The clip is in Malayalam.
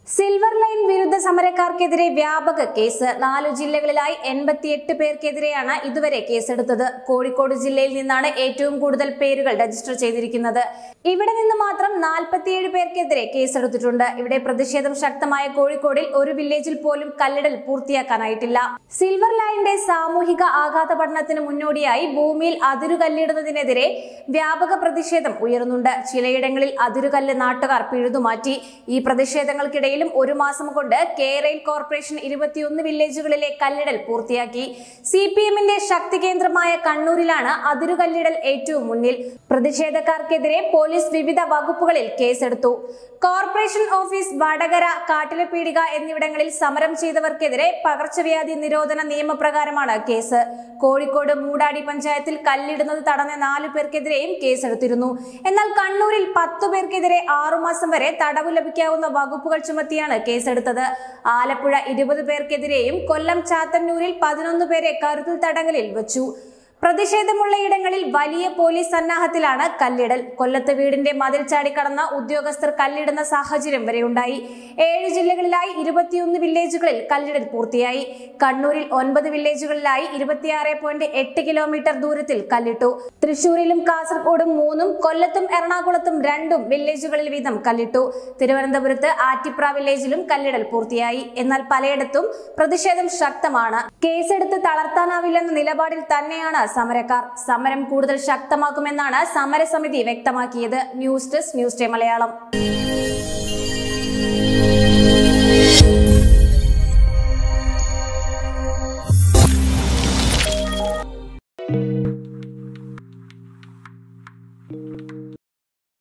സിൽവർ ലൈൻ വിരുദ്ധ സമരക്കാർക്കെതിരെ വ്യാപക കേസ് നാലു ജില്ലകളിലായി എൺപത്തിയെട്ട് പേർക്കെതിരെയാണ് ഇതുവരെ കേസെടുത്തത് കോഴിക്കോട് ജില്ലയിൽ നിന്നാണ് ഏറ്റവും കൂടുതൽ പേരുകൾ രജിസ്റ്റർ ചെയ്തിരിക്കുന്നത് ഇവിടെ നിന്ന് മാത്രം നാൽപ്പത്തിയേഴ് പേർക്കെതിരെ കേസെടുത്തിട്ടുണ്ട് ഇവിടെ പ്രതിഷേധം ശക്തമായ കോഴിക്കോടിൽ ഒരു വില്ലേജിൽ പോലും കല്ലിടൽ പൂർത്തിയാക്കാനായിട്ടില്ല സിൽവർ ലൈനിന്റെ സാമൂഹിക ആഘാത പഠനത്തിന് മുന്നോടിയായി ഭൂമിയിൽ അതിരുകല്ലിടുന്നതിനെതിരെ വ്യാപക പ്രതിഷേധം ഉയർന്നുണ്ട് ചിലയിടങ്ങളിൽ അതിരുകല്ല് നാട്ടുകാർ പിഴുതുമാറ്റി ഈ പ്രതിഷേധങ്ങൾക്കിടയിലും ഒരു മാസം കൊണ്ട് കേരയിൽ കോർപ്പറേഷൻ ഇരുപത്തിയൊന്ന് വില്ലേജുകളിലെ കല്ലിടൽ പൂർത്തിയാക്കി സി പി എമ്മിന്റെ ശക്തി കേന്ദ്രമായ കണ്ണൂരിലാണ് അതിരുകല്ലിടൽ ഏറ്റവും മുന്നിൽ പ്രതിഷേധക്കാർക്കെതിരെ പോലീസ് വിവിധ വകുപ്പുകളിൽ കേസെടുത്തു കോർപ്പറേഷൻ ഓഫീസ് വടകര കാട്ടിലപ്പീടിക എന്നിവിടങ്ങളിൽ സമരം ചെയ്തവർക്കെതിരെ പകർച്ചവ്യാധി നിരോധന നിയമപ്രകാരമാണ് കേസ് കോഴിക്കോട് മൂടാടി പഞ്ചായത്തിൽ കല്ലിടുന്നത് തടഞ്ഞ നാലു പേർക്കെതിരെയും കേസെടുത്തിരുന്നു എന്നാൽ കണ്ണൂരിൽ പത്തു പേർക്കെതിരെ ആറുമാസം വരെ തടവ് ലഭിക്കാവുന്ന വകുപ്പുകൾ ചുമത്തിയാണ് കേസെടുത്തത് ആലപ്പുഴ ഇരുപത് പേർക്കെതിരെയും കൊല്ലം ചാത്തന്നൂരിൽ പതിനൊന്ന് പേരെ കരുതൽ തടങ്കലിൽ വച്ചു പ്രതിഷേധമുള്ള ഇടങ്ങളിൽ വലിയ പോലീസ് സന്നാഹത്തിലാണ് കല്ലിടൽ കൊല്ലത്ത് വീടിന്റെ മതിൽ ചാടിക്കടന്ന ഉദ്യോഗസ്ഥർ കല്ലിടുന്ന സാഹചര്യം വരെ ഉണ്ടായി ഏഴ് ജില്ലകളിലായി ഇരുപത്തിയൊന്ന് വില്ലേജുകളിൽ കല്ലിടൽ പൂർത്തിയായി കണ്ണൂരിൽ ഒൻപത് വില്ലേജുകളിലായി ഇരുപത്തിയാറ് പോയിന്റ് എട്ട് കിലോമീറ്റർ ദൂരത്തിൽ കല്ലിട്ടു തൃശൂരിലും കാസർഗോഡും മൂന്നും കൊല്ലത്തും എറണാകുളത്തും രണ്ടും വില്ലേജുകളിൽ വീതം കല്ലിട്ടു തിരുവനന്തപുരത്ത് ആറ്റിപ്ര വില്ലേജിലും കല്ലിടൽ പൂർത്തിയായി എന്നാൽ പലയിടത്തും പ്രതിഷേധം ശക്തമാണ് കേസെടുത്ത് തളർത്താനാവില്ലെന്ന നിലപാടിൽ തന്നെയാണ് സമരക്കാർ സമരം കൂടുതൽ ശക്തമാക്കുമെന്നാണ് സമരസമിതി വ്യക്തമാക്കിയത് news desk news day Malayalam